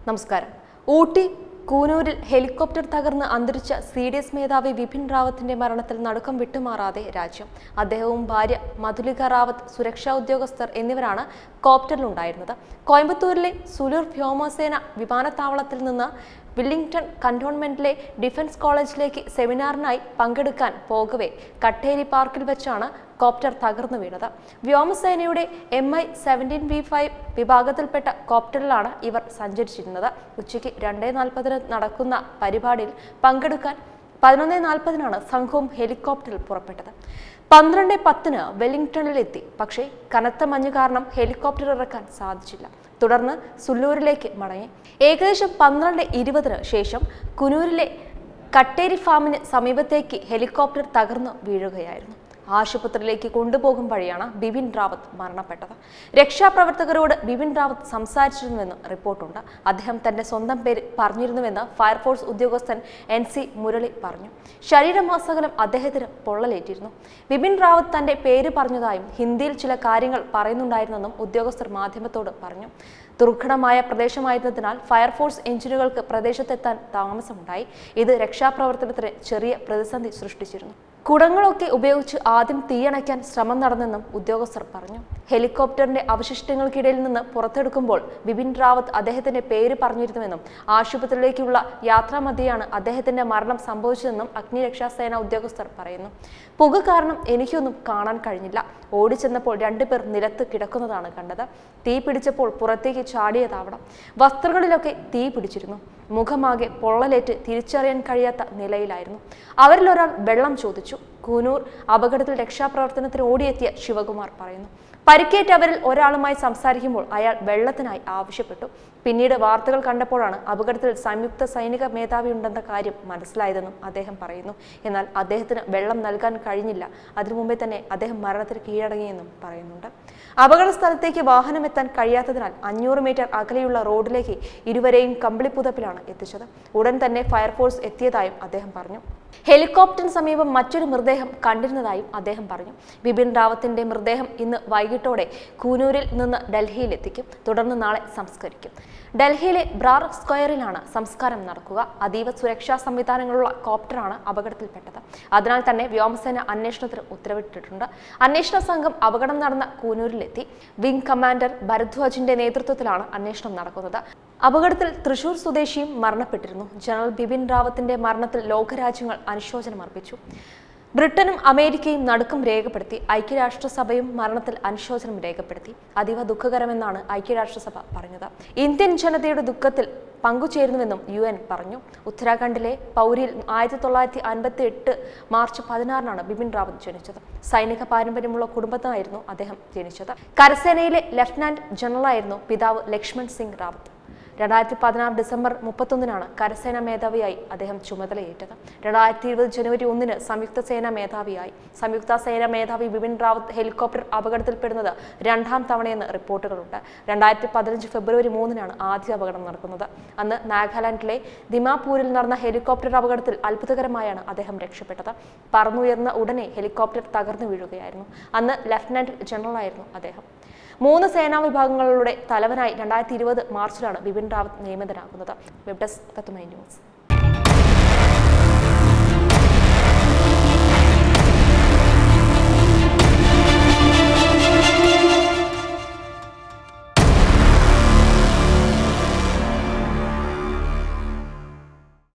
നമസ്കാരം ഊട്ടി കൂനൂരിൽ ഹെലികോപ്റ്റർ തകർന്ന് അന്തരിച്ച സി ഡി എസ് മേധാവി വിപിൻ റാവത്തിന്റെ മരണത്തിൽ നടുക്കം വിട്ടുമാറാതെ രാജ്യം അദ്ദേഹവും ഭാര്യ മധുലിക റാവത്ത് സുരക്ഷാ ഉദ്യോഗസ്ഥർ എന്നിവരാണ് കോപ്റ്ററിലുണ്ടായിരുന്നത് കോയമ്പത്തൂരിലെ സുലൂർ വ്യോമസേന വിമാനത്താവളത്തിൽ നിന്ന് വില്ലിംഗ്ടൺ കന്റോൺമെന്റിലെ ഡിഫൻസ് കോളേജിലേക്ക് സെമിനാറിനായി പങ്കെടുക്കാൻ പോകവെ കട്ടേരി പാർക്കിൽ വെച്ചാണ് കോപ്റ്റർ തകർന്നു വീണത് വ്യോമസേനയുടെ M I seventeen B five വിഭാഗത്തിൽപ്പെട്ട കോപ്റ്ററിലാണ് ഇവർ സഞ്ചരിച്ചിരുന്നത് ഉച്ചയ്ക്ക് രണ്ടേ നാൽപ്പതിന് നടക്കുന്ന പരിപാടിയിൽ പങ്കെടുക്കാൻ പതിനൊന്ന് നാൽപ്പതിനാണ് സംഘവും ഹെലികോപ്റ്ററിൽ പുറപ്പെട്ടത് പന്ത്രണ്ട് പത്തിന് വെല്ലിംഗ്ടണിലെത്തി പക്ഷേ കനത്ത മഞ്ഞ് കാരണം ഹെലികോപ്റ്റർ ഇറക്കാൻ സാധിച്ചില്ല തുടർന്ന് സുല്ലൂരിലേക്ക് മടങ്ങി ഏകദേശം പന്ത്രണ്ട് ഇരുപതിന് ശേഷം കുനൂരിലെ കട്ടേരി ഫാമിന് സമീപത്തേക്ക് ഹെലികോപ്റ്റർ തകർന്നു വീഴുകയായിരുന്നു ആശുപത്രിയിലേക്ക് കൊണ്ടുപോകും വഴിയാണ് ബിപിൻ റാവത്ത് മരണപ്പെട്ടത് രക്ഷാപ്രവർത്തകരോട് ബിപിൻ റാവത്ത് സംസാരിച്ചിരുന്നുവെന്ന് റിപ്പോർട്ടുണ്ട് അദ്ദേഹം തന്റെ സ്വന്തം പേര് പറഞ്ഞിരുന്നുവെന്ന് ഫയർഫോഴ്സ് ഉദ്യോഗസ്ഥൻ എൻ സി മുരളി പറഞ്ഞു ശരീരമാസകലം അദ്ദേഹത്തിന് പൊള്ളലേറ്റിരുന്നു ബിപിൻ റാവത്ത് തന്റെ പേര് പറഞ്ഞതായും ഹിന്ദിയിൽ ചില കാര്യങ്ങൾ പറയുന്നുണ്ടായിരുന്നെന്നും ഉദ്യോഗസ്ഥർ മാധ്യമത്തോട് പറഞ്ഞു ദുർഘടമായ പ്രദേശമായിരുന്നതിനാൽ ഫയർഫോഴ്സ് എഞ്ചിനുകൾക്ക് പ്രദേശത്തെത്താൻ താമസമുണ്ടായി ഇത് രക്ഷാപ്രവർത്തനത്തിന് ചെറിയ പ്രതിസന്ധി സൃഷ്ടിച്ചിരുന്നു കുടങ്ങളൊക്കെ ഉപയോഗിച്ച് ആദ്യം തീയണയ്ക്കാൻ ശ്രമം നടന്നെന്നും ഉദ്യോഗസ്ഥർ പറഞ്ഞു ഹെലികോപ്റ്ററിന്റെ അവശിഷ്ടങ്ങൾക്കിടയിൽ നിന്ന് പുറത്തെടുക്കുമ്പോൾ ബിപിൻ റാവത്ത് അദ്ദേഹത്തിന്റെ പേര് പറഞ്ഞിരുന്നുവെന്നും ആശുപത്രിയിലേക്കുള്ള യാത്രാമധ്യയാണ് അദ്ദേഹത്തിന്റെ മരണം സംഭവിച്ചതെന്നും അഗ്നിരക്ഷാസേന ഉദ്യോഗസ്ഥർ പറയുന്നു പുക കാരണം എനിക്കൊന്നും കാണാൻ കഴിഞ്ഞില്ല ഓടിച്ചെന്നപ്പോൾ രണ്ടുപേർ നിലത്ത് കിടക്കുന്നതാണ് കണ്ടത് തീ പിടിച്ചപ്പോൾ പുറത്തേക്ക് ചാടിയതാവണം വസ്ത്രങ്ങളിലൊക്കെ തീ പിടിച്ചിരുന്നു മുഖമാകെ പൊള്ളലേറ്റ് തിരിച്ചറിയാൻ കഴിയാത്ത നിലയിലായിരുന്നു അവരിൽ ഒരാൾ വെള്ളം ചോദിച്ചു കൂനൂർ അപകടത്തിൽ രക്ഷാപ്രവർത്തനത്തിന് ഓടിയെത്തിയ ശിവകുമാർ പറയുന്നു പരിക്കേറ്റ അവരിൽ ഒരാളുമായി സംസാരിക്കുമ്പോൾ അയാൾ വെള്ളത്തിനായി ആവശ്യപ്പെട്ടു പിന്നീട് വാർത്തകൾ കണ്ടപ്പോഴാണ് അപകടത്തിൽ സംയുക്ത സൈനിക മേധാവി ഉണ്ടെന്ന കാര്യം മനസ്സിലായതെന്നും അദ്ദേഹം പറയുന്നു എന്നാൽ അദ്ദേഹത്തിന് വെള്ളം നൽകാൻ കഴിഞ്ഞില്ല അതിനു മുമ്പേ തന്നെ അദ്ദേഹം മരണത്തിന് കീഴടങ്ങിയെന്നും പറയുന്നുണ്ട് അപകട സ്ഥലത്തേക്ക് വാഹനം എത്താൻ കഴിയാത്തതിനാൽ അഞ്ഞൂറ് മീറ്റർ അകലെയുള്ള റോഡിലേക്ക് ഇരുവരെയും കമ്പിളിപ്പുതപ്പിലാണ് എത്തിച്ചത് ഉടൻ തന്നെ ഫയർഫോഴ്സ് എത്തിയതായും അദ്ദേഹം പറഞ്ഞു ഹെലികോപ്റ്ററിന് സമീപം മറ്റൊരു മൃതദേഹം കണ്ടിരുന്നതായും അദ്ദേഹം പറഞ്ഞു ബിപിൻ റാവത്തിന്റെ മൃതദേഹം ഇന്ന് വൈകിട്ടോടെ കൂനൂരിൽ നിന്ന് ഡൽഹിയിൽ എത്തിക്കും തുടർന്ന് നാളെ സംസ്കരിക്കും ഡൽഹിയിലെ ബ്രാർ സ്ക്വയറിലാണ് സംസ്കാരം നടക്കുക അതീവ സുരക്ഷാ സംവിധാനങ്ങളുള്ള കോപ്റ്ററാണ് അപകടത്തിൽപ്പെട്ടത് അതിനാൽ തന്നെ വ്യോമസേന അന്വേഷണത്തിന് ഉത്തരവിട്ടിട്ടുണ്ട് അന്വേഷണ സംഘം അപകടം നടന്ന കൂനൂരിലെത്തി വിംഗ് കമാൻഡർ ഭരദ്വാജിന്റെ നേതൃത്വത്തിലാണ് അന്വേഷണം നടക്കുന്നത് അപകടത്തിൽ തൃശൂർ സ്വദേശിയും മരണപ്പെട്ടിരുന്നു ജനറൽ ബിപിൻ റാവത്തിന്റെ മരണത്തിൽ ലോകരാജ്യങ്ങൾ അനുശോചനം അർപ്പിച്ചു ബ്രിട്ടനും അമേരിക്കയും നടുക്കം രേഖപ്പെടുത്തി ഐക്യരാഷ്ട്രസഭയും മരണത്തിൽ അനുശോചനം രേഖപ്പെടുത്തി അതീവ ദുഃഖകരമെന്നാണ് ഐക്യരാഷ്ട്രസഭ പറഞ്ഞത് ഇന്ത്യൻ ജനതയുടെ ദുഃഖത്തിൽ പങ്കുചേരുന്നുവെന്നും യു എൻ പറഞ്ഞു ഉത്തരാഖണ്ഡിലെ പൗരിയിൽ ആയിരത്തി തൊള്ളായിരത്തി അൻപത്തി എട്ട് മാർച്ച് പതിനാറിനാണ് ബിപിൻ റാവത്ത് ജനിച്ചത് സൈനിക പാരമ്പര്യമുള്ള കുടുംബത്തിനായിരുന്നു അദ്ദേഹം ജനിച്ചത് കരസേനയിലെ ലഫ്റ്റനന്റ് ജനറലായിരുന്നു പിതാവ് ലക്ഷ്മൺ സിംഗ് റാവത്ത് രണ്ടായിരത്തി പതിനാറ് ഡിസംബർ മുപ്പത്തൊന്നിനാണ് കരസേനാ മേധാവിയായി അദ്ദേഹം ചുമതലയേറ്റത് രണ്ടായിരത്തി ഇരുപത് ജനുവരി ഒന്നിന് സംയുക്ത സേനാ മേധാവിയായി സംയുക്ത സേനാ മേധാവി ബിപിൻ റാവത്ത് ഹെലികോപ്റ്റർ അപകടത്തിൽപ്പെടുന്നത് രണ്ടാം തവണയെന്ന് റിപ്പോർട്ടുകളുണ്ട് രണ്ടായിരത്തി പതിനഞ്ച് ഫെബ്രുവരി മൂന്നിനാണ് ആദ്യ അപകടം നടക്കുന്നത് അന്ന് നാഗാലാൻഡിലെ ദിമാപൂരിൽ നടന്ന ഹെലികോപ്റ്റർ അപകടത്തിൽ അത്ഭുതകരമായാണ് അദ്ദേഹം രക്ഷപ്പെട്ടത് പറന്നുയർന്ന ഉടനെ ഹെലികോപ്റ്റർ തകർന്നു വീഴുകയായിരുന്നു അന്ന് ലഫ്റ്റനന്റ് ജനറലായിരുന്നു അദ്ദേഹം മൂന്ന് സേനാ വിഭാഗങ്ങളുടെ തലവനായി രണ്ടായിരത്തി ഇരുപത് മാർച്ചിലാണ് ബിപിൻ റാവത്ത് നിയമിതനാകുന്നത് വെബ് ഡെസ്ക് തത്തുമൈ ന്യൂസ്